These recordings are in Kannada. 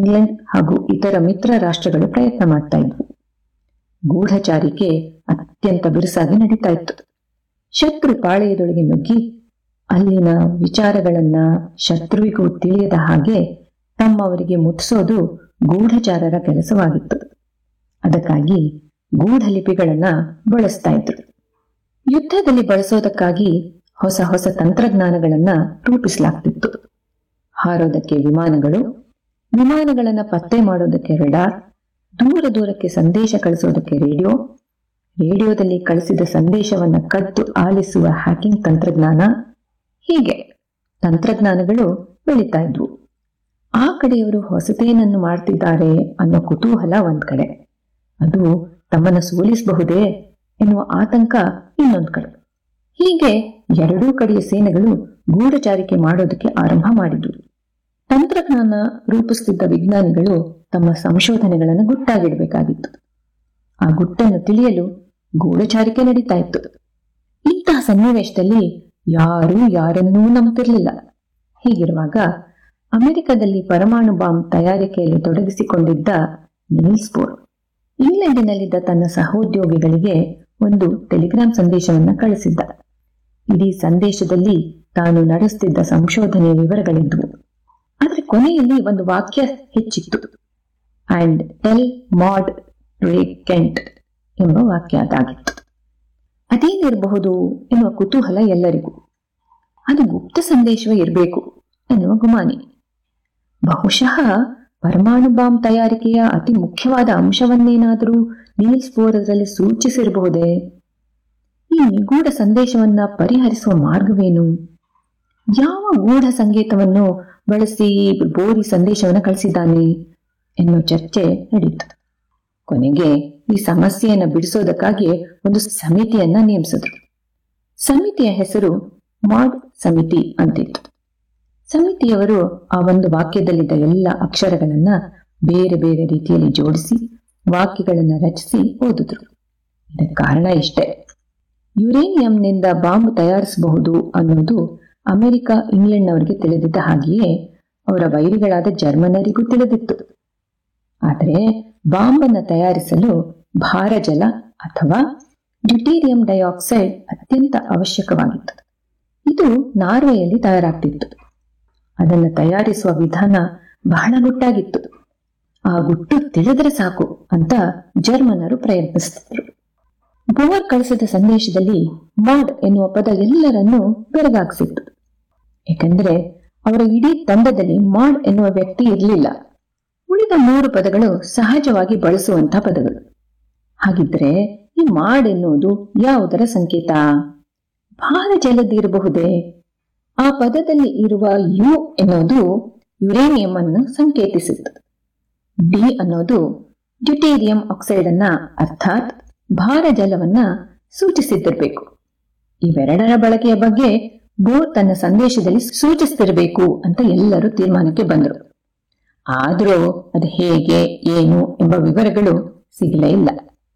ಇಂಗ್ಲೆಂಡ್ ಹಾಗೂ ಇತರ ಮಿತ್ರ ರಾಷ್ಟ್ರಗಳು ಪ್ರಯತ್ನ ಮಾಡ್ತಾ ಇದ್ವು ಗೂಢಚಾರಿಕೆ ಅತ್ಯಂತ ಬಿರುಸಾಗಿ ನಡೀತಾ ಇತ್ತು ಶತ್ರು ಪಾಳೆಯದೊಳಗೆ ನುಗ್ಗಿ ಅಲ್ಲಿನ ವಿಚಾರಗಳನ್ನ ಶತ್ರುವಿಗೂ ತಿಳಿಯದ ಹಾಗೆ ತಮ್ಮವರಿಗೆ ಮುಟ್ಟಿಸೋದು ಗೂಢಚಾರರ ಕೆಲಸವಾಗಿತ್ತು ಅದಕ್ಕಾಗಿ ಗೂಢಲಿಪಿಗಳನ್ನ ಬಳಸ್ತಾ ಇದ್ರು ಯುದ್ಧದಲ್ಲಿ ಬಳಸೋದಕ್ಕಾಗಿ ಹೊಸ ಹೊಸ ತಂತ್ರಜ್ಞಾನಗಳನ್ನ ರೂಪಿಸಲಾಗ್ತಿತ್ತು ಹಾರೋದಕ್ಕೆ ವಿಮಾನಗಳು ವಿಮಾನಗಳನ್ನ ಪತ್ತೆ ಮಾಡೋದಕ್ಕೆ ರೆಡಾರ್ ದೂರ ದೂರಕ್ಕೆ ಸಂದೇಶ ಕಳಿಸೋದಕ್ಕೆ ರೇಡಿಯೋ ರೇಡಿಯೋದಲ್ಲಿ ಕಳಿಸಿದ ಸಂದೇಶವನ್ನ ಕದ್ದು ಆಲಿಸುವ ಹ್ಯಾಕಿಂಗ್ ತಂತ್ರಜ್ಞಾನ ಹೀಗೆ ತಂತ್ರಜ್ಞಾನಗಳು ಬೆಳೀತಾ ಇದ್ವು ಆ ಕಡೆಯವರು ಹೊಸತೇನನ್ನು ಮಾಡ್ತಿದ್ದಾರೆ ಅನ್ನೋ ಕುತೂಹಲ ಒಂದ್ ಕಡೆ ಅದು ತಮ್ಮನ್ನ ಸೋಲಿಸಬಹುದೇ ಎನ್ನುವ ಆತಂಕ ಇನ್ನೊಂದ್ ಕಡೆ ಹೀಗೆ ಎರಡೂ ಕಡೆಯ ಸೇನೆಗಳು ಗೂಢಚಾರಿಕೆ ಮಾಡೋದಕ್ಕೆ ಆರಂಭ ಮಾಡಿದ್ರು ತಂತ್ರಜ್ಞಾನ ರೂಪಿಸುತ್ತಿದ್ದ ವಿಜ್ಞಾನಿಗಳು ತಮ್ಮ ಸಂಶೋಧನೆಗಳನ್ನು ಗುಟ್ಟಾಗಿಡಬೇಕಾಗಿತ್ತು ಆ ಗುಟ್ಟನ್ನು ತಿಳಿಯಲು ಗೂಢಚಾರಿಕೆ ನಡೀತಾ ಇತ್ತು ಇಂತಹ ಸನ್ನಿವೇಶದಲ್ಲಿ ಯಾರೂ ಯಾರನ್ನೂ ನಂಬ್ತಿರ್ಲಿಲ್ಲ ಹೀಗಿರುವಾಗ ಅಮೆರಿಕದಲ್ಲಿ ಪರಮಾಣು ಬಾಂಬ್ ತಯಾರಿಕೆಯಲ್ಲಿ ತೊಡಗಿಸಿಕೊಂಡಿದ್ದ ನೀಲ್ಸ್ ಬೋರ್ ಇಂಗ್ಲೆಂಡಿನಲ್ಲಿದ್ದ ತನ್ನ ಸಹೋದ್ಯೋಗಿಗಳಿಗೆ ಒಂದು ಟೆಲಿಗ್ರಾಮ್ ಸಂದೇಶವನ್ನ ಕಳಿಸಿದ್ದ ಇಡೀ ಸಂದೇಶದಲ್ಲಿ ತಾನು ನಡೆಸುತ್ತಿದ್ದ ಸಂಶೋಧನೆಯ ವಿವರಗಳಿದ್ವು ಆದರೆ ಕೊನೆಯಲ್ಲಿ ಒಂದು ವಾಕ್ಯ ಹೆಚ್ಚಿತ್ತು ಅಂಡ್ ಟೆಲ್ ಮಾಡ್ ರೇ ಕೆಂಟ್ ಎಂಬ ವಾಕ್ಯ ಅದಾಗಿತ್ತು ಅದೇನಿರಬಹುದು ಎನ್ನುವ ಕುತೂಹಲ ಎಲ್ಲರಿಗೂ ಅದು ಗುಪ್ತ ಸಂದೇಶವೇ ಇರಬೇಕು ಎನ್ನುವ ಗುಮಾನಿ ಬಹುಶಃ ಪರಮಾಣು ಬಾಂಬ್ ತಯಾರಿಕೆಯ ಅತಿ ಮುಖ್ಯವಾದ ಅಂಶವನ್ನೇನಾದರೂ ನೀಲ್ಸ್ ಬೋರ್ ಅದರಲ್ಲಿ ಸೂಚಿಸಿರಬಹುದೇ ಈ ನಿಗೂಢ ಸಂದೇಶವನ್ನ ಪರಿಹರಿಸುವ ಮಾರ್ಗವೇನು ಯಾವ ಗೂಢ ಸಂಗೀತವನ್ನು ಬಳಸಿ ಬೋರಿ ಸಂದೇಶವನ್ನು ಕಳಿಸಿದ್ದಾನೆ ಎನ್ನುವ ಚರ್ಚೆ ನಡೆಯಿತು ಕೊನೆಗೆ ಈ ಸಮಸ್ಯೆಯನ್ನ ಬಿಡಿಸೋದಕ್ಕಾಗಿ ಒಂದು ಸಮಿತಿಯನ್ನ ನೇಮಿಸಿದ್ರು ಸಮಿತಿಯ ಹೆಸರು ಮಾಡ್ ಸಮಿತಿ ಅಂತಿತ್ತು ಸಮಿತಿಯವರು ಆ ಒಂದು ವಾಕ್ಯದಲ್ಲಿದ್ದ ಎಲ್ಲ ಅಕ್ಷರಗಳನ್ನ ಬೇರೆ ಬೇರೆ ರೀತಿಯಲ್ಲಿ ಜೋಡಿಸಿ ವಾಕ್ಯಗಳನ್ನ ರಚಿಸಿ ಓದಿದ್ರು ಇದಕ್ಕೆ ಕಾರಣ ಇಷ್ಟೇ ಯುರೇನಿಯಂನಿಂದ ಬಾಂಬ್ ತಯಾರಿಸಬಹುದು ಅನ್ನೋದು ಅಮೆರಿಕ ಇಂಗ್ಲೆಂಡ್ನವರಿಗೆ ತಿಳಿದಿದ್ದ ಹಾಗೆಯೇ ಅವರ ವೈರಿಗಳಾದ ಜರ್ಮನರಿಗೂ ತಿಳಿದಿತ್ತು ಆದರೆ ಬಾಂಬನ್ನು ತಯಾರಿಸಲು ಭಾರಜಲ ಅಥವಾ ಡ್ಯೂಟೀರಿಯಂ ಡೈಆಕ್ಸೈಡ್ ಅತ್ಯಂತ ಅವಶ್ಯಕವಾಗಿತ್ತು ಇದು ನಾರ್ವೆಯಲ್ಲಿ ತಯಾರಾಗ್ತಿತ್ತು ಅದನ್ನು ತಯಾರಿಸುವ ವಿಧಾನ ಬಹಳ ಗುಟ್ಟಾಗಿತ್ತು ಆ ಗುಟ್ಟು ತಿಳಿದರೆ ಸಾಕು ಅಂತ ಜರ್ಮನರು ಪ್ರಯತ್ನಿಸುತ್ತಿದ್ರು ಬೋರ್ ಕಳಿಸಿದ ಸಂದೇಶದಲ್ಲಿ ಮಾಡ್ ಎನ್ನುವ ಪದ ಎಲ್ಲರನ್ನೂ ಬೆರಗಾಗಿಸಿತ್ತು ಏಕೆಂದರೆ ಅವರ ಇಡೀ ತಂಡದಲ್ಲಿ ಮಾಡ್ ಎನ್ನುವ ವ್ಯಕ್ತಿ ಇರಲಿಲ್ಲ ಉಳಿದ ಮೂರು ಪದಗಳು ಸಹಜವಾಗಿ ಬಳಸುವಂತಹ ಪದಗಳು ಹಾಗಿದ್ರೆ ಈ ಮಾಡ್ ಎನ್ನುವುದು ಯಾವುದರ ಸಂಕೇತ ಭಾರ ಜಲದಿರಬಹುದೇ ಆ ಪದದಲ್ಲಿ ಇರುವ ಯು ಎನ್ನುವುದು ಯುರೇನಿಯಂ ಅನ್ನು ಸಂಕೇತಿಸಿತ್ತು ಡಿ ಅನ್ನೋದು ಡ್ಯೂಟೇರಿಯಂ ಆಕ್ಸೈಡ್ ಅನ್ನ ಅರ್ಥಾತ್ ಭಾರ ಜಲವನ್ನ ಸೂಚಿಸಿದ್ದಿರಬೇಕು ಇವೆರಡರ ಬಳಕೆಯ ಬಗ್ಗೆ ಬೋರ್ ತನ್ನ ಸಂದೇಶದಲ್ಲಿ ಸೂಚಿಸ್ತಿರಬೇಕು ಅಂತ ಎಲ್ಲರೂ ತೀರ್ಮಾನಕ್ಕೆ ಬಂದರು ಆದರೂ ಅದು ಹೇಗೆ ಏನು ಎಂಬ ವಿವರಗಳು ಸಿಗಲೇ ಇಲ್ಲ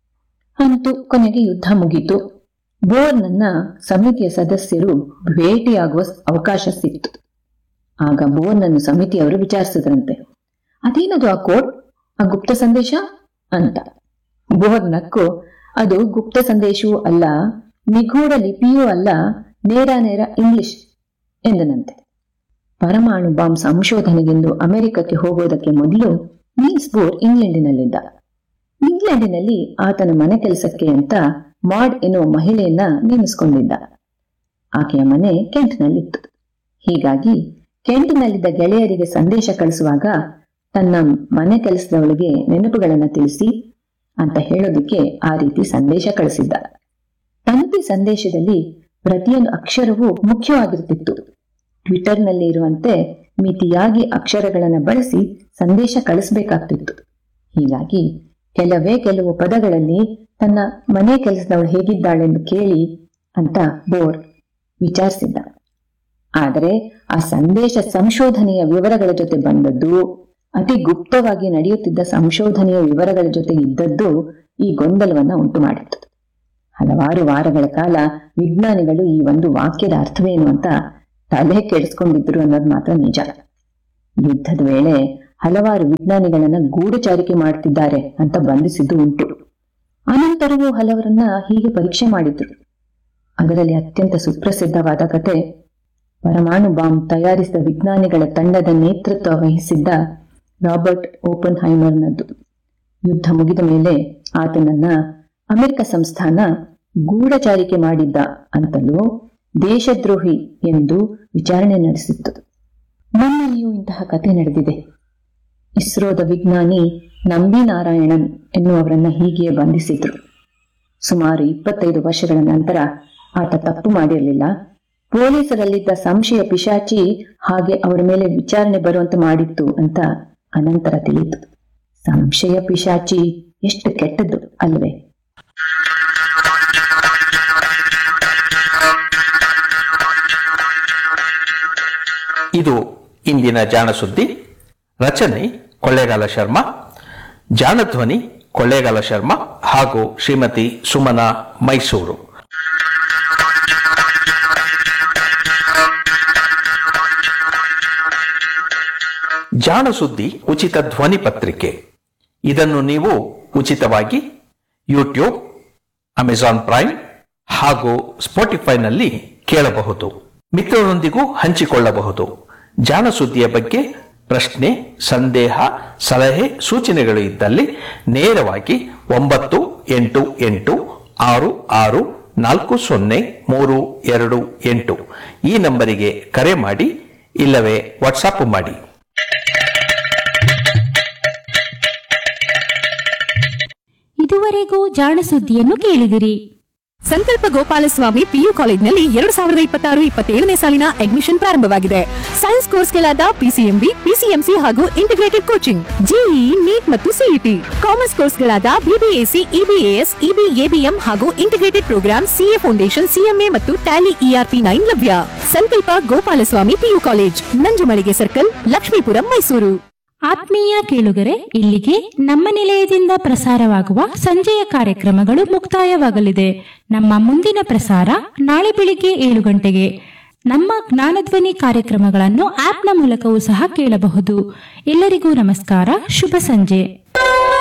ಅಂತೂ ಕೊನೆಗೆ ಯುದ್ಧ ಮುಗೀತು ಬೋರ್ನನ್ನ ಸಮಿತಿಯ ಸದಸ್ಯರು ಭೇಟಿಯಾಗುವ ಅವಕಾಶ ಸಿಕ್ತು ಆಗ ಬೋರ್ನನ್ನು ಸಮಿತಿಯವರು ವಿಚಾರಿಸಿದ್ರಂತೆ ಅದೇನದು ಆ ಕೋಡ್ ಆ ಗುಪ್ತ ಸಂದೇಶ ಅಂತ ಬೋರ್ ನಕ್ಕು ಅದು ಗುಪ್ತ ಸಂದೇಶವೂ ಅಲ್ಲ ನಿಗೂಢ ಲಿಪಿಯೂ ಅಲ್ಲ ನೇರ ನೇರ ಇಂಗ್ಲಿಷ್ ಎಂದನಂತೆ ಪರಮಾಣು ಬಾಂಬ್ ಸಂಶೋಧನೆಗೆಂದು ಅಮೆರಿಕಕ್ಕೆ ಹೋಗೋದಕ್ಕೆ ಮೊದಲು ನೀಲ್ಸ್ ಬೋರ್ ಇಂಗ್ಲೆಂಡಿನಲ್ಲಿದ್ದ ಇಂಗ್ಲೆಂಡಿನಲ್ಲಿ ಆತನ ಮನೆ ಕೆಲಸಕ್ಕೆ ಅಂತ ಮಾಡ್ ಎನ್ನುವ ಮಹಿಳೆಯನ್ನ ನೇಮಿಸಿಕೊಂಡಿದ್ದ ಆಕೆಯ ಮನೆ ಕೆಂಟ್ನಲ್ಲಿತ್ತು ಹೀಗಾಗಿ ಕೆಂಟ್ನಲ್ಲಿದ್ದ ಗೆಳೆಯರಿಗೆ ಸಂದೇಶ ಕಳಿಸುವಾಗ ತನ್ನ ಮನೆ ಕೆಲಸದವಳಿಗೆ ನೆನಪುಗಳನ್ನ ತಿಳಿಸಿ ಅಂತ ಹೇಳೋದಕ್ಕೆ ಆ ರೀತಿ ಸಂದೇಶ ಕಳಿಸಿದ್ದ ತಂತಿ ಸಂದೇಶದಲ್ಲಿ ಪ್ರತಿಯೊಂದು ಅಕ್ಷರವೂ ಮುಖ್ಯವಾಗಿರ್ತಿತ್ತು ಟ್ವಿಟರ್ನಲ್ಲಿ ಇರುವಂತೆ ಮಿತಿಯಾಗಿ ಅಕ್ಷರಗಳನ್ನು ಬಳಸಿ ಸಂದೇಶ ಕಳಿಸಬೇಕಾಗ್ತಿತ್ತು ಹೀಗಾಗಿ ಕೆಲವೇ ಕೆಲವು ಪದಗಳಲ್ಲಿ ತನ್ನ ಮನೆ ಕೆಲಸದವಳು ಹೇಗಿದ್ದಾಳೆಂದು ಕೇಳಿ ಅಂತ ಬೋರ್ ವಿಚಾರಿಸಿದ್ದ ಆದರೆ ಆ ಸಂದೇಶ ಸಂಶೋಧನೆಯ ವಿವರಗಳ ಜೊತೆ ಬಂದದ್ದು ಅತಿ ಗುಪ್ತವಾಗಿ ನಡೆಯುತ್ತಿದ್ದ ಸಂಶೋಧನೆಯ ವಿವರಗಳ ಜೊತೆ ಇದ್ದದ್ದು ಈ ಗೊಂದಲವನ್ನ ಉಂಟು ಮಾಡಿತ್ತು ಹಲವಾರು ವಾರಗಳ ಕಾಲ ವಿಜ್ಞಾನಿಗಳು ಈ ಒಂದು ವಾಕ್ಯದ ಅರ್ಥವೇನು ಅಂತ ತಲೆ ಕೆಡಿಸ್ಕೊಂಡಿದ್ರು ಅನ್ನೋದು ಮಾತ್ರ ನಿಜ ಯುದ್ಧದ ವೇಳೆ ಹಲವಾರು ವಿಜ್ಞಾನಿಗಳನ್ನ ಗೂಢಚಾರಿಕೆ ಮಾಡುತ್ತಿದ್ದಾರೆ ಅಂತ ಬಂಧಿಸಿದ್ದು ಉಂಟು ಅನಂತರವೂ ಹಲವರನ್ನ ಹೀಗೆ ಪರೀಕ್ಷೆ ಮಾಡಿದ್ರು ಅದರಲ್ಲಿ ಅತ್ಯಂತ ಸುಪ್ರಸಿದ್ಧವಾದ ಕತೆ ಪರಮಾಣು ಬಾಂಬ್ ತಯಾರಿಸಿದ ವಿಜ್ಞಾನಿಗಳ ತಂಡದ ನೇತೃತ್ವ ವಹಿಸಿದ್ದ ರಾಬರ್ಟ್ ಓಪನ್ ಹೈಮರ್ನದ್ದು ಯುದ್ಧ ಮುಗಿದ ಮೇಲೆ ಆತನನ್ನ ಅಮೆರಿಕ ಸಂಸ್ಥಾನ ಗೂಢಚಾರಿಕೆ ಮಾಡಿದ್ದ ಅಂತಲೂ ದೇಶದ್ರೋಹಿ ಎಂದು ವಿಚಾರಣೆ ನಡೆಸಿತ್ತು ನಮ್ಮಲ್ಲಿಯೂ ಇಂತಹ ಕತೆ ನಡೆದಿದೆ ಇಸ್ರೋದ ವಿಜ್ಞಾನಿ ನಂಬಿ ನಾರಾಯಣನ್ ಎನ್ನುವರನ್ನ ಹೀಗೆಯೇ ಬಂಧಿಸಿದ್ರು ಸುಮಾರು ಇಪ್ಪತ್ತೈದು ವರ್ಷಗಳ ನಂತರ ಆತ ತಪ್ಪು ಮಾಡಿರಲಿಲ್ಲ ಪೊಲೀಸರಲ್ಲಿದ್ದ ಸಂಶಯ ಪಿಶಾಚಿ ಹಾಗೆ ಅವರ ಮೇಲೆ ವಿಚಾರಣೆ ಬರುವಂತೆ ಮಾಡಿತ್ತು ಅಂತ ಅನಂತರ ತಿಳಿಯಿತು ಸಂಶಯ ಪಿಶಾಚಿ ಎಷ್ಟು ಕೆಟ್ಟದ್ದು ಅಲ್ವೇ ಇದು ಇಂದಿನ ಜಾಣ ಸುದ್ದಿ ರಚನೆ ಕೊಳ್ಳೇಗಾಲ ಶರ್ಮಾ ಜಾಣಧ್ವನಿ ಕೊಳ್ಳೇಗಾಲ ಶರ್ಮಾ ಹಾಗೂ ಶ್ರೀಮತಿ ಸುಮನಾ ಮೈಸೂರು ಜಾಣ ಸುದ್ದಿ ಉಚಿತ ಧ್ವನಿ ಪತ್ರಿಕೆ ಇದನ್ನು ನೀವು ಉಚಿತವಾಗಿ ಯೂಟ್ಯೂಬ್ ಅಮೆಜಾನ್ ಪ್ರೈಮ್ ಹಾಗೂ ಸ್ಪಾಟಿಫೈನಲ್ಲಿ ಕೇಳಬಹುದು ಮಿತ್ರರೊಂದಿಗೂ ಹಂಚಿಕೊಳ್ಳಬಹುದು ಜಾಣ ಸುದ್ದಿಯ ಬಗ್ಗೆ ಪ್ರಶ್ನೆ ಸಂದೇಹ ಸಲಹೆ ಸೂಚನೆಗಳು ಇದ್ದಲ್ಲಿ ನೇರವಾಗಿ ಒಂಬತ್ತು ಎಂಟು ಎಂಟು ಆರು ಆರು ನಾಲ್ಕು ಸೊನ್ನೆ ಮೂರು ಎರಡು ಎಂಟು ಈ ನಂಬರಿಗೆ ಕರೆ ಮಾಡಿ ಇಲ್ಲವೇ ವಾಟ್ಸಾಪ್ ಮಾಡಿ ಇದುವರೆಗೂ ಜಾಣ ಸುದ್ದಿಯನ್ನು ಕೇಳಿದಿರಿ ಸಂಕಲ್ಪ ಗೋಪಾಲಸ್ವಾಮಿ ಪಿಯು ಕಾಲೇಜ್ನಲ್ಲಿ ಎರಡು ಸಾವಿರದ ಇಪ್ಪತ್ತಾರು ಇಪ್ಪತ್ತೇಳನೇ ಸಾಲಿನ ಅಡ್ಮಿಷನ್ ಪ್ರಾರಂಭವಾಗಿದೆ ಸೈನ್ಸ್ ಕೋರ್ಸ್ಗಳಾದ ಪಿಸಿಎಂಬಿ ಪಿಸಿಎಂಸಿ ಹಾಗೂ ಇಂಟಿಗ್ರೇಟೆಡ್ ಕೋಚಿಂಗ್ ಜೆಇಇ ನೀಟ್ ಮತ್ತು ಸಿಇಟಿ ಕಾಮರ್ಸ್ ಕೋರ್ಸ್ಗಳಾದ ಬಿಬಿಎಸಿ ಇಬಿಎಎಸ್ ಇಬಿಎಬಿಎಂ ಹಾಗೂ integrated programme CA foundation CMA ಮತ್ತು ಟ್ಯಾಲಿ ಇಆರ್ಪಿ ನೈನ್ ಲಭ್ಯ Sankalpa Gopalaswamy PU college Nanjumalige circle Lakshmipuram Mysuru ಆತ್ಮೀಯ ಕೇಳುಗರೆ ಇಲ್ಲಿಗೆ ನಮ್ಮ ನಿಲಯದಿಂದ ಪ್ರಸಾರವಾಗುವ ಸಂಜೆಯ ಕಾರ್ಯಕ್ರಮಗಳು ಮುಕ್ತಾಯವಾಗಲಿದೆ ನಮ್ಮ ಮುಂದಿನ ಪ್ರಸಾರ ನಾಳೆ ಬೆಳಿಗ್ಗೆ ಏಳು ಗಂಟೆಗೆ ನಮ್ಮ ಜ್ಞಾನಧ್ವನಿ ಕಾರ್ಯಕ್ರಮಗಳನ್ನು ಆಪ್ನ ಮೂಲಕವೂ ಸಹ ಕೇಳಬಹುದು ಎಲ್ಲರಿಗೂ ನಮಸ್ಕಾರ ಶುಭ ಸಂಜೆ